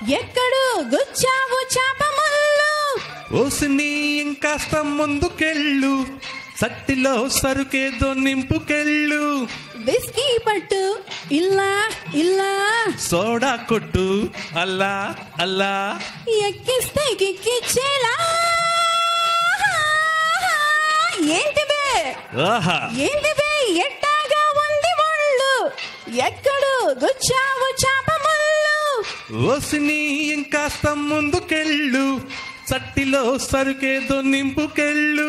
ఎక్కడు గుచ్చావు చాప ముళ్ళు ఓసిని ఇంకాస్త ముందుకెళ్ళు సట్టిలో సరుకేదో నింపుకెళ్ళు విస్కీ పట్టు ఇల్లా ఇల్లా సోడా కొట్టు అల్లా అల్లా ఎక్కిస్తే కిక్కిచ్చేలా ఏంటి బే ఆహా ఏంటి బే ఎట్టాగా ఉంది ఒళ్ళు ఎక్కడు గుచ్చావు చాప ముళ్ళు ఓసిని ఇంకాస్త ముందుకెళ్ళు సట్టిలో సరుకేదో నింపుకెళ్ళు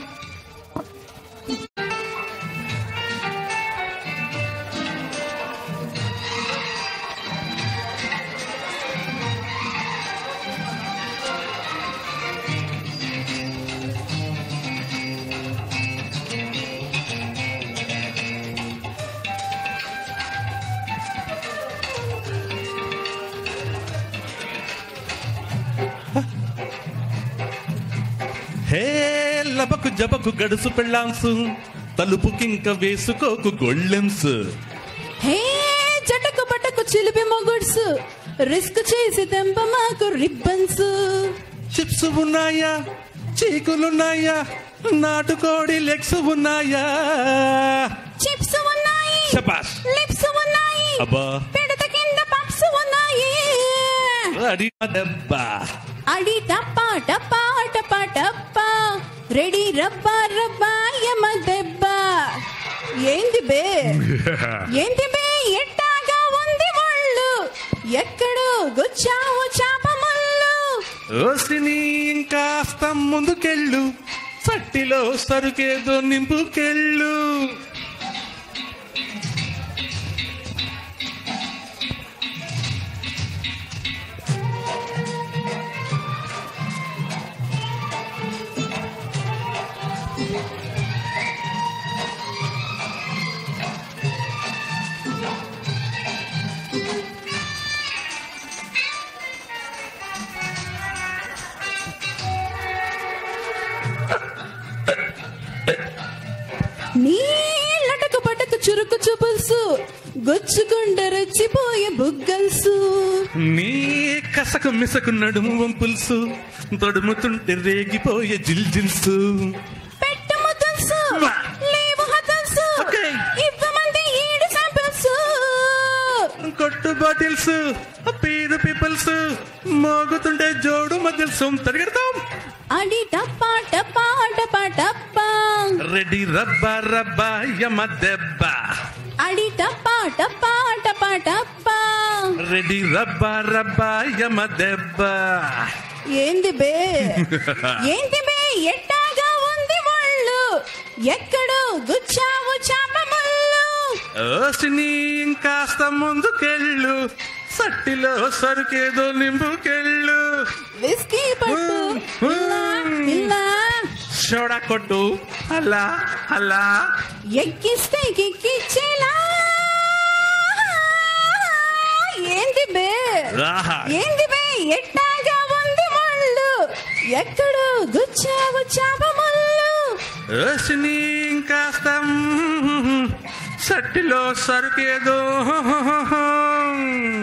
హే లబకు జబకు గడుసు పెళ్ళాంసు తలుపుకింక వేసుకోకు గొళ్ళెంసు హే జటకు బటకు చిలిపి మొగుడ్స్ రిస్క్ చేసి తెంప మాకు రిబ్బన్స్ చిప్స్ ఉన్నాయా చీకులున్నాయా నాటుకోడి లెగ్స్ ఉన్నాయా చిప్స్ ఉన్నాయి శబాష్ లిప్స్ ఉన్నాయి అబ్బా పిడత కింద పప్స్ ఉన్నాయి అడి దెబ్బా అడి టప్పా టప్పా టప్పా టప్పా రెడీ రబ్బా రబ్బా యమ దెబ్బ ఏంది బే ఏంది బే ఎట్టాగా ఉంది ఒళ్ళు ఎక్కడు గుచ్చావు చాప ముళ్ళు ఓసిని ఇంకాస్త ముందుకెళ్ళు సట్టిలో సరుకేదో నింపుకెళ్ళు నీళ్ళటకు పటకు చురుకు చూపుల్సు గుచ్చుకుండ రెచ్చిపోయే బుగ్గల్సు నీ కసకు మిసకు నడుము వంపుల్సు తడుముతుంటే రేగిపోయే జిల్ జిల్సు పెట్టము తెలుసు వా. లేవు హతల్సు ఓకే. ఇవ్వమంది ఏడు శాంపిల్స్ కొట్టు బాటిల్స్ పీదు పీపుల్స్ మోగుతుంటే జోడు మధ్యల్సు తరిగెడతాం అడి టప్పా టప్పా టప్పా టప్పా రెడీ రబ్బా రబ్బా యమ దెబ్బ అడి టప్పా టప్పా టప్పా టప్పా రెడీ రబ్బా రబ్బా యమ దెబ్బ ఏంది బే ఏంది బే ఎట్టాగా ఉంది ఒళ్ళు ఎక్కడు గుచ్చావు చాప ముళ్ళు ఓసిని ఇంకాస్త ముందుకెళ్ళు సట్టిలో సరుకేదో నింపుకెళ్ళు విస్కీ పట్టు ఇలా ఇలా సోడా కొట్టు అలా అలా ఎక్కిస్తే కిక్కిచ్చేలా ఏంది బే ఆహా ఏంది బే ఎట్టాగా ఉంది ముళ్ళు ఎక్కడు గుచ్చావు చాప ముళ్ళు ఓసిని ఇంకాస్త సట్టిలో సరుకేదో